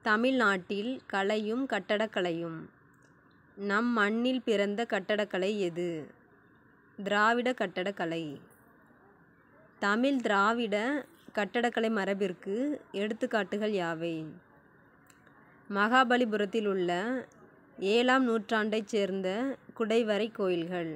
தமிழ்நாட்டில் கலையும் கட்டடக்கலையும் நம் மண்ணில் பிறந்த கட்டடக்கலை எது திராவிட கட்டடக்கலை தமிழ் திராவிட கட்டடக்கலை மரபிற்கு எடுத்துக்காட்டுகள் யாவை மகாபலிபுரத்தில் உள்ள ஏழாம் நூற்றாண்டைச் சேர்ந்த குடைவரை கோயில்கள்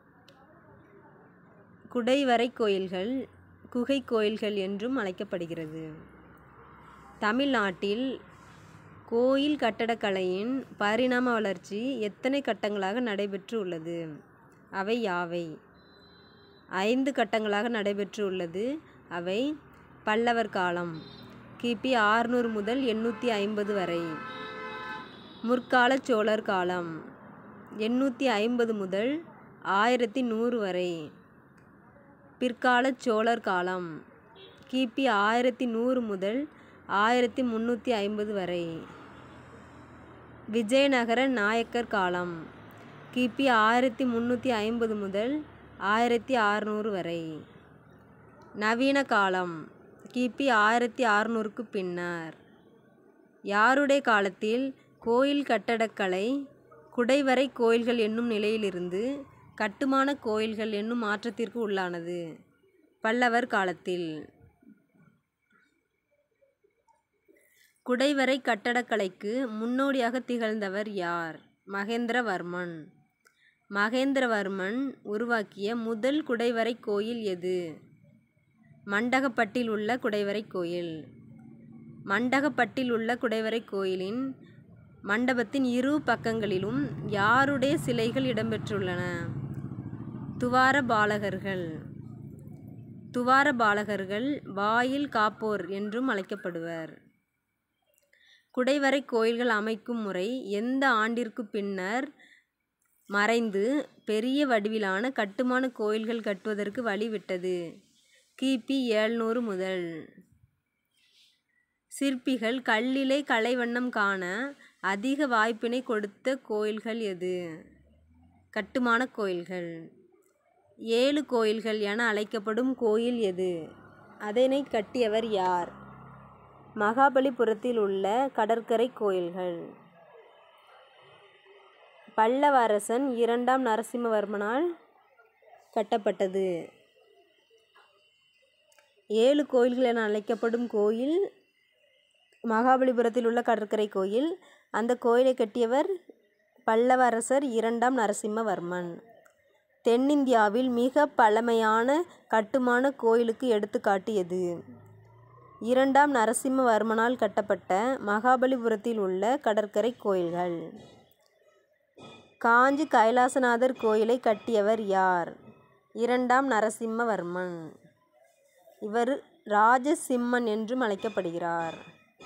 குடைவரை கோயில்கள் குகை கோயில்கள் என்றும் அழைக்கப்படுகிறது தமிழ்நாட்டில் கோயில் கட்டடக்கலையின் பரிணாம வளர்ச்சி எத்தனை கட்டங்களாக நடைபெற்று உள்ளது அவை யாவை ஐந்து கட்டங்களாக நடைபெற்று உள்ளது அவை பல்லவர் காலம் கிபி ஆறுநூறு முதல் எண்ணூற்றி ஐம்பது வரை முற்கால சோழர் காலம் எண்ணூற்றி ஐம்பது முதல் ஆயிரத்தி நூறு வரை பிற்கால சோழர் காலம் கிபி ஆயிரத்தி நூறு முதல் ஆயிரத்தி முந்நூற்றி ஐம்பது வரை விஜயநகர நாயக்கர் காலம் கிபி ஆயிரத்தி முந்நூற்றி ஐம்பது முதல் ஆயிரத்தி அறுநூறு வரை நவீன காலம் கிபி ஆயிரத்தி அறுநூறுக்கு பின்னர் யாருடைய காலத்தில் கோயில் கட்டடக்கலை குடைவரை கோயில்கள் என்னும் நிலையிலிருந்து கட்டுமான கோயில்கள் என்னும் மாற்றத்திற்கு உள்ளானது பல்லவர் காலத்தில் குடைவரை கட்டடக்கலைக்கு முன்னோடியாக திகழ்ந்தவர் யார் மகேந்திரவர்மன் மகேந்திரவர்மன் உருவாக்கிய முதல் குடைவரை கோயில் எது மண்டகப்பட்டில் உள்ள குடைவரை கோயில் மண்டகப்பட்டில் உள்ள குடைவரை கோயிலின் மண்டபத்தின் இரு பக்கங்களிலும் யாருடைய சிலைகள் இடம்பெற்றுள்ளன துவார பாலகர்கள் துவார பாலகர்கள் வாயில் காப்போர் என்றும் அழைக்கப்படுவர் குடைவரை கோயில்கள் அமைக்கும் முறை எந்த ஆண்டிற்கு பின்னர் மறைந்து பெரிய வடிவிலான கட்டுமான கோயில்கள் கட்டுவதற்கு வழிவிட்டது கிபி ஏழ்நூறு முதல் சிற்பிகள் கல்லிலே கலைவண்ணம் காண அதிக வாய்ப்பினை கொடுத்த கோயில்கள் எது கட்டுமான கோயில்கள் ஏழு கோயில்கள் என அழைக்கப்படும் கோயில் எது அதனை கட்டியவர் யார் மகாபலிபுரத்தில் உள்ள கடற்கரை கோயில்கள் பல்லவ அரசன் இரண்டாம் நரசிம்மவர்மனால் கட்டப்பட்டது ஏழு கோயில்கள் என அழைக்கப்படும் கோயில் மகாபலிபுரத்தில் உள்ள கடற்கரை கோயில் அந்த கோயிலை கட்டியவர் பல்லவ அரசர் இரண்டாம் நரசிம்மவர்மன் தென்னிந்தியாவில் மிக பழமையான கட்டுமான கோயிலுக்கு எடுத்துக்காட்டு எது இரண்டாம் நரசிம்மவர்மனால் கட்டப்பட்ட மகாபலிபுரத்தில் உள்ள கடற்கரை கோயில்கள் காஞ்சி கைலாசநாதர் கோயிலை கட்டியவர் யார் இரண்டாம் நரசிம்மவர்மன் இவர் ராஜசிம்மன் என்றும் அழைக்கப்படுகிறார்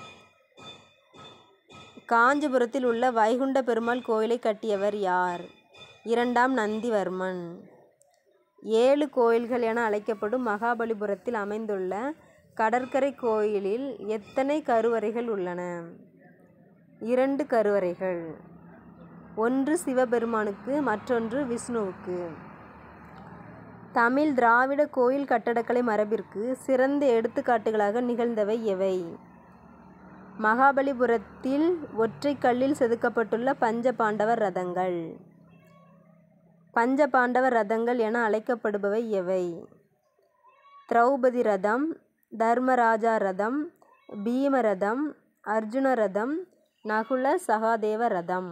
காஞ்சிபுரத்தில் உள்ள வைகுண்ட பெருமாள் கோயிலை கட்டியவர் யார் இரண்டாம் நந்திவர்மன் ஏழு கோயில்கள் என அழைக்கப்படும் மகாபலிபுரத்தில் அமைந்துள்ள கடற்கரை கோயிலில் எத்தனை கருவறைகள் உள்ளன இரண்டு கருவறைகள் ஒன்று சிவபெருமானுக்கு மற்றொன்று விஷ்ணுவுக்கு தமிழ் திராவிட கோயில் கட்டடக்கலை மரபிற்கு சிறந்த எடுத்துக்காட்டுகளாக நிகழ்ந்தவை எவை மகாபலிபுரத்தில் ஒற்றை கல்லில் செதுக்கப்பட்டுள்ள பஞ்ச பாண்டவர் ரதங்கள் பஞ்ச பாண்டவர் ரதங்கள் என அழைக்கப்படுபவை எவை திரௌபதி ரதம் தர்மராஜா ரதம் பீம ரதம் அர்ஜுன ரதம் நகுல சகாதேவ ரதம்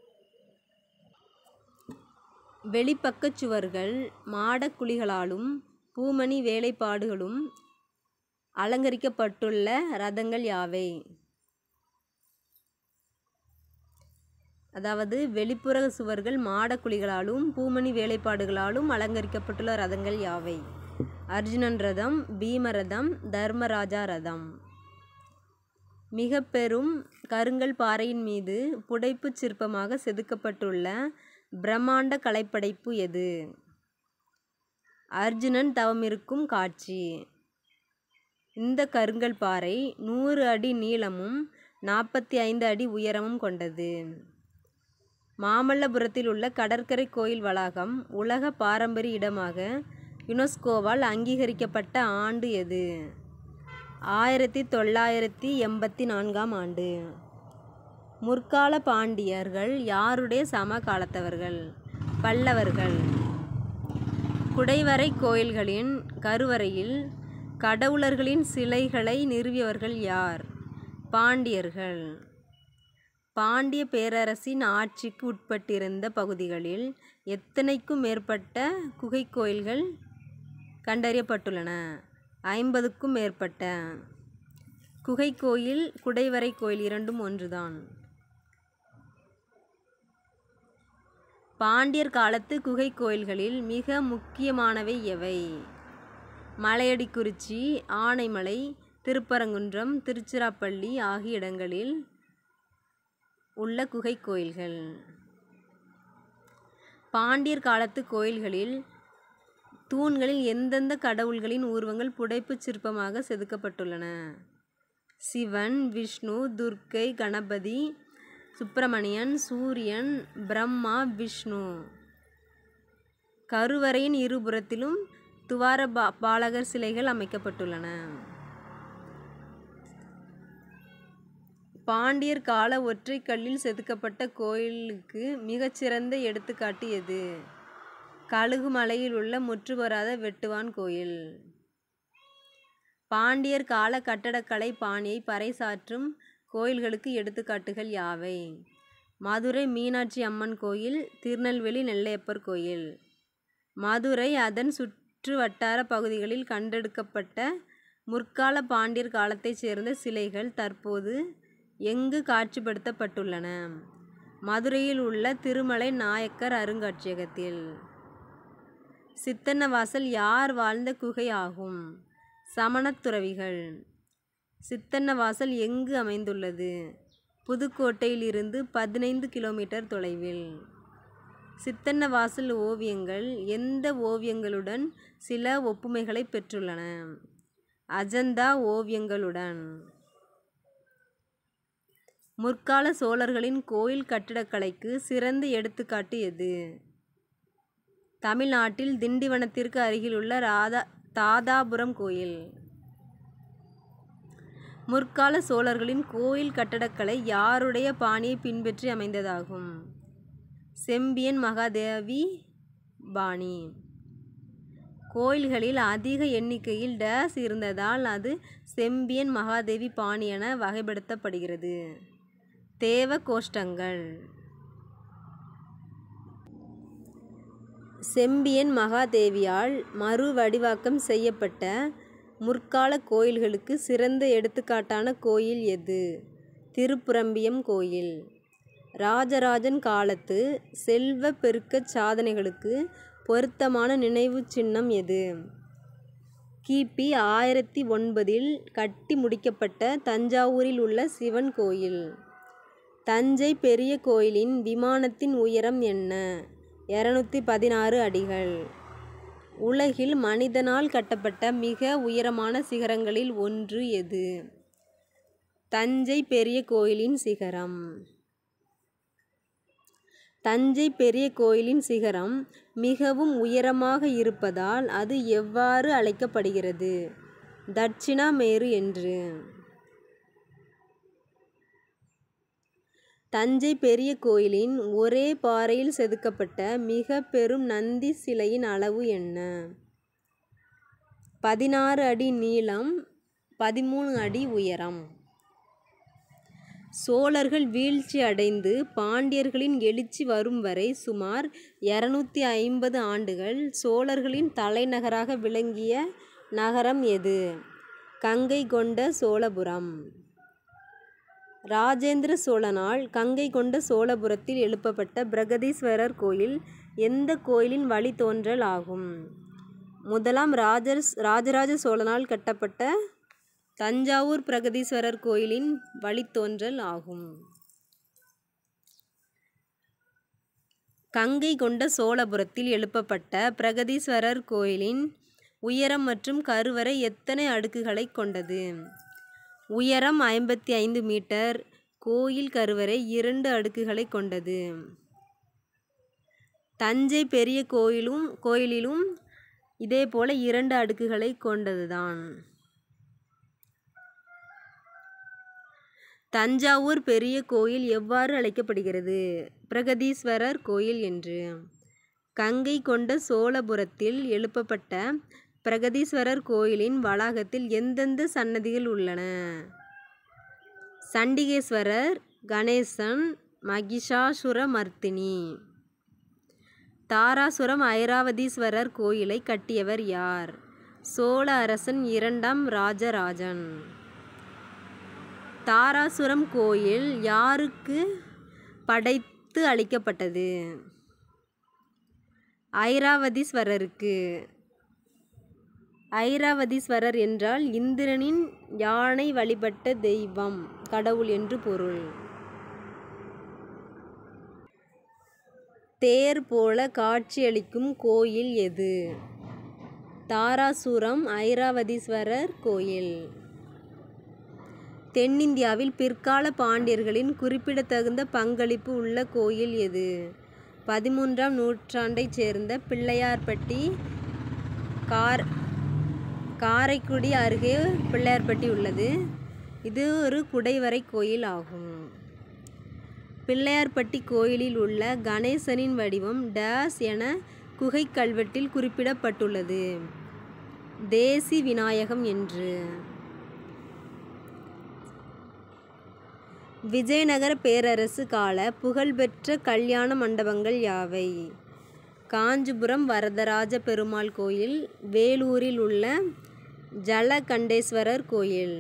வெளிப்பக்கச் சுவர்கள் மாடக்குழிகளாலும் பூமணி வேலைப்பாடுகளும் அலங்கரிக்கப்பட்டுள்ள ரதங்கள் யாவை அதாவது வெளிப்புற சுவர்கள் மாடக்குழிகளாலும் பூமணி வேலைப்பாடுகளாலும் அலங்கரிக்கப்பட்டுள்ள ரதங்கள் யாவை அர்ஜுனன் ரதம் பீம ரதம் தர்மராஜா ரதம் மிக பெரும் கருங்கல் பாறையின் மீது புடைப்புச் சிற்பமாக செதுக்கப்பட்டுள்ள பிரம்மாண்ட கலைப்படைப்பு எது அர்ஜுனன் தவமிருக்கும் காட்சி இந்த கருங்கல் பாறை நூறு அடி நீளமும் நாற்பத்தி ஐந்து அடி உயரமும் கொண்டது மாமல்லபுரத்தில் உள்ள கடற்கரை கோயில் வளாகம் உலக பாரம்பரிய இடமாக யுனெஸ்கோவால் அங்கீகரிக்கப்பட்ட ஆண்டு எது ஆயிரத்தி தொள்ளாயிரத்தி எண்பத்தி நான்காம் ஆண்டு முற்கால பாண்டியர்கள் யாருடைய சமகாலத்தவர்கள் பல்லவர்கள் குடைவரை கோயில்களின் கருவறையில் கடவுளர்களின் சிலைகளை நிறுவியவர்கள் யார் பாண்டியர்கள் பாண்டிய பேரரசின் ஆட்சிக்கு உட்பட்டிருந்த பகுதிகளில் எத்தனைக்கும் மேற்பட்ட குகை கோயில்கள் கண்டறியப்பட்டுள்ளன ஐம்பதுக்கும் மேற்பட்ட குகை கோயில் குடைவரை கோயில் இரண்டும் ஒன்றுதான் பாண்டியர் காலத்து குகை கோயில்களில் மிக முக்கியமானவை எவை மலையடிக்குறிச்சி ஆனைமலை திருப்பரங்குன்றம் திருச்சிராப்பள்ளி ஆகிய இடங்களில் உள்ள குகை கோயில்கள் பாண்டியர் காலத்து கோயில்களில் தூண்களில் எந்தெந்த கடவுள்களின் உருவங்கள் புடைப்புச் சிற்பமாக செதுக்கப்பட்டுள்ளன சிவன் விஷ்ணு துர்க்கை கணபதி சுப்பிரமணியன் சூரியன் பிரம்மா விஷ்ணு கருவறையின் இருபுறத்திலும் துவார பா பாலகர் சிலைகள் அமைக்கப்பட்டுள்ளன பாண்டியர் கால ஒற்றைக் கல்லில் செதுக்கப்பட்ட கோயிலுக்கு மிகச்சிறந்த எடுத்துக்காட்டு எது கழுகுமலையில் உள்ள முற்றுபெறாத வெட்டுவான் கோயில் பாண்டியர் கால கட்டடக்கலை பாணியை பறைசாற்றும் கோயில்களுக்கு எடுத்துக்காட்டுகள் யாவை மதுரை மீனாட்சி அம்மன் கோயில் திருநெல்வேலி நெல்லையப்பர் கோயில் மதுரை அதன் சுற்று வட்டார பகுதிகளில் கண்டெடுக்கப்பட்ட முற்கால பாண்டியர் காலத்தைச் சேர்ந்த சிலைகள் தற்போது எங்கு காட்சிப்படுத்தப்பட்டுள்ளன மதுரையில் உள்ள திருமலை நாயக்கர் அருங்காட்சியகத்தில் சித்தன்னவாசல் யார் வாழ்ந்த குகை ஆகும் சமணத் துறவிகள் சித்தன்னவாசல் எங்கு அமைந்துள்ளது புதுக்கோட்டையிலிருந்து பதினைந்து கிலோமீட்டர் தொலைவில் சித்தன்னவாசல் ஓவியங்கள் எந்த ஓவியங்களுடன் சில ஒப்புமைகளை பெற்றுள்ளன அஜந்தா ஓவியங்களுடன் முற்கால சோழர்களின் கோயில் கட்டிடக்கலைக்கு சிறந்த எடுத்துக்காட்டு எது தமிழ்நாட்டில் திண்டிவனத்திற்கு அருகிலுள்ள ராதா தாதாபுரம் கோயில் முற்கால சோழர்களின் கோயில் கட்டடக்கலை யாருடைய பாணியை பின்பற்றி அமைந்ததாகும் செம்பியன் மகாதேவி பாணி கோயில்களில் அதிக எண்ணிக்கையில் டேஸ் இருந்ததால் அது செம்பியன் மகாதேவி பாணி என வகைப்படுத்தப்படுகிறது தேவ கோஷ்டங்கள் செம்பியன் மகாதேவியால் மறுவடிவாக்கம் செய்யப்பட்ட முற்கால கோயில்களுக்கு சிறந்த எடுத்துக்காட்டான கோயில் எது திருப்புரம்பியம் கோயில் ராஜராஜன் காலத்து செல்வ பெருக்கச் சாதனைகளுக்கு பொருத்தமான நினைவுச் சின்னம் எது கிபி ஆயிரத்தி ஒன்பதில் கட்டி முடிக்கப்பட்ட தஞ்சாவூரில் உள்ள சிவன் கோயில் தஞ்சை பெரிய கோயிலின் விமானத்தின் உயரம் என்ன இரநூத்தி பதினாறு அடிகள் உலகில் மனிதனால் கட்டப்பட்ட மிக உயரமான சிகரங்களில் ஒன்று எது தஞ்சை பெரிய கோயிலின் சிகரம் தஞ்சை பெரிய கோயிலின் சிகரம் மிகவும் உயரமாக இருப்பதால் அது எவ்வாறு அழைக்கப்படுகிறது தட்சிணாமேரு என்று தஞ்சை பெரிய கோயிலின் ஒரே பாறையில் செதுக்கப்பட்ட மிக பெரும் நந்தி சிலையின் அளவு என்ன பதினாறு அடி நீளம் பதிமூணு அடி உயரம் சோழர்கள் வீழ்ச்சி அடைந்து பாண்டியர்களின் எழுச்சி வரும் வரை சுமார் இரநூத்தி ஐம்பது ஆண்டுகள் சோழர்களின் தலைநகராக விளங்கிய நகரம் எது கங்கை கொண்ட சோழபுரம் ராஜேந்திர சோழனால் கங்கை கொண்ட சோழபுரத்தில் எழுப்பப்பட்ட பிரகதீஸ்வரர் கோயில் எந்த கோயிலின் வழித்தோன்றல் ஆகும் முதலாம் ராஜர் ராஜராஜ சோழனால் கட்டப்பட்ட தஞ்சாவூர் பிரகதீஸ்வரர் கோயிலின் வழித்தோன்றல் ஆகும் கங்கை கொண்ட சோழபுரத்தில் எழுப்பப்பட்ட பிரகதீஸ்வரர் கோயிலின் உயரம் மற்றும் கருவறை எத்தனை அடுக்குகளை கொண்டது உயரம் ஐம்பத்தி ஐந்து மீட்டர் கோயில் கருவறை இரண்டு அடுக்குகளை கொண்டது தஞ்சை பெரிய கோயிலும் கோயிலிலும் இதே போல இரண்டு அடுக்குகளை கொண்டதுதான் தஞ்சாவூர் பெரிய கோயில் எவ்வாறு அழைக்கப்படுகிறது பிரகதீஸ்வரர் கோயில் என்று கங்கை கொண்ட சோழபுரத்தில் எழுப்பப்பட்ட பிரகதீஸ்வரர் கோயிலின் வளாகத்தில் எந்தெந்த சன்னதிகள் உள்ளன சண்டிகேஸ்வரர் கணேசன் மகிஷாசுரமர்த்தினி தாராசுரம் ஐராவதீஸ்வரர் கோயிலை கட்டியவர் யார் சோழ அரசன் இரண்டாம் ராஜராஜன் தாராசுரம் கோயில் யாருக்கு படைத்து அளிக்கப்பட்டது ஐராவதீஸ்வரருக்கு ஐராவதீஸ்வரர் என்றால் இந்திரனின் யானை வழிபட்ட தெய்வம் கடவுள் என்று பொருள் தேர் போல காட்சியளிக்கும் கோயில் எது தாராசுரம் ஐராவதீஸ்வரர் கோயில் தென்னிந்தியாவில் பிற்கால பாண்டியர்களின் குறிப்பிடத்தகுந்த பங்களிப்பு உள்ள கோயில் எது பதிமூன்றாம் நூற்றாண்டைச் சேர்ந்த பிள்ளையார்பட்டி கார் காரைக்குடி அருகே பிள்ளையார்பட்டி உள்ளது இது ஒரு குடைவரை கோயில் ஆகும் பிள்ளையார்பட்டி கோயிலில் உள்ள கணேசனின் வடிவம் டேஸ் என குகை கல்வெட்டில் குறிப்பிடப்பட்டுள்ளது தேசி விநாயகம் என்று விஜயநகர பேரரசு கால புகழ்பெற்ற கல்யாண மண்டபங்கள் யாவை காஞ்சிபுரம் வரதராஜ பெருமாள் கோயில் வேலூரில் உள்ள ஜலகண்டேஸ்வரர் கோயில்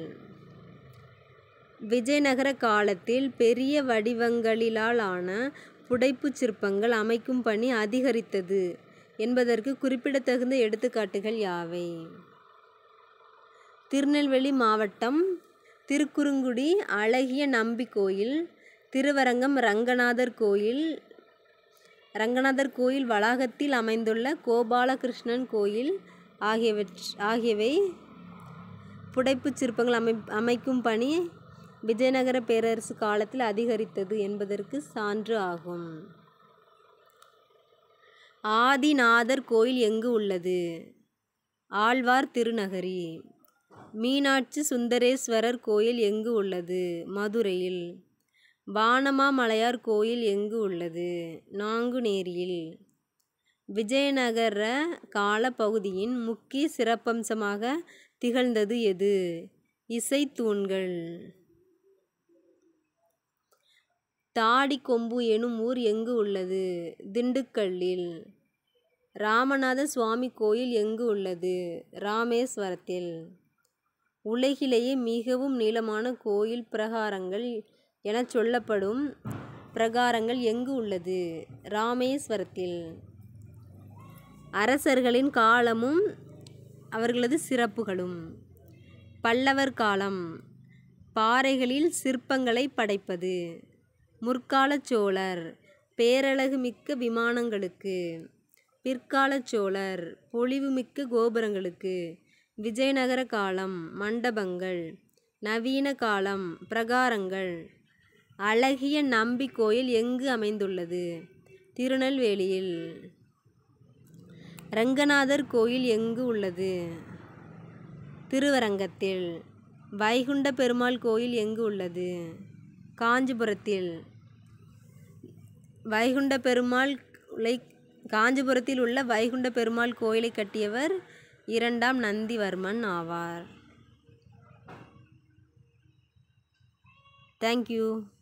விஜயநகர காலத்தில் பெரிய வடிவங்களிலான புடைப்புச் சிற்பங்கள் அமைக்கும் பணி அதிகரித்தது என்பதற்கு குறிப்பிடத்தகுந்த எடுத்துக்காட்டுகள் யாவை திருநெல்வேலி மாவட்டம் திருக்குறுங்குடி அழகிய நம்பி கோயில் திருவரங்கம் ரங்கநாதர் கோயில் ரங்கநாதர் கோயில் வளாகத்தில் அமைந்துள்ள கோபாலகிருஷ்ணன் கோயில் ஆகியவற் ஆகியவை புடைப்புச் சிற்பங்கள் அமை அமைக்கும் பணி விஜயநகர பேரரசு காலத்தில் அதிகரித்தது என்பதற்கு சான்று ஆகும் ஆதிநாதர் கோயில் எங்கு உள்ளது ஆழ்வார் திருநகரி மீனாட்சி சுந்தரேஸ்வரர் கோயில் எங்கு உள்ளது மதுரையில் வானமாமலையார் கோயில் எங்கு உள்ளது நாங்குநேரியில் விஜயநகர கால பகுதியின் முக்கிய சிறப்பம்சமாக திகழ்ந்தது எது இசைத்தூண்கள் தாடிக்கொம்பு எனும் ஊர் எங்கு உள்ளது திண்டுக்கல்லில் ராமநாத சுவாமி கோயில் எங்கு உள்ளது ராமேஸ்வரத்தில் உலகிலேயே மிகவும் நீளமான கோயில் பிரகாரங்கள் எனச் சொல்லப்படும் பிரகாரங்கள் எங்கு உள்ளது ராமேஸ்வரத்தில் அரசர்களின் காலமும் அவர்களது சிறப்புகளும் பல்லவர் காலம் பாறைகளில் சிற்பங்களை படைப்பது முற்காலச் சோழர் பேரழகுமிக்க விமானங்களுக்கு பிற்காலச் சோழர் பொலிவுமிக்க கோபுரங்களுக்கு விஜயநகர காலம் மண்டபங்கள் நவீன காலம் பிரகாரங்கள் அழகிய நம்பி கோயில் எங்கு அமைந்துள்ளது திருநெல்வேலியில் ரங்கநாதர் கோயில் எங்கு உள்ளது திருவரங்கத்தில் வைகுண்ட பெருமாள் கோயில் எங்கு உள்ளது காஞ்சிபுரத்தில் வைகுண்ட பெருமாள் உலை காஞ்சிபுரத்தில் உள்ள வைகுண்ட பெருமாள் கோயிலை கட்டியவர் இரண்டாம் நந்திவர்மன் ஆவார் தேங்க்யூ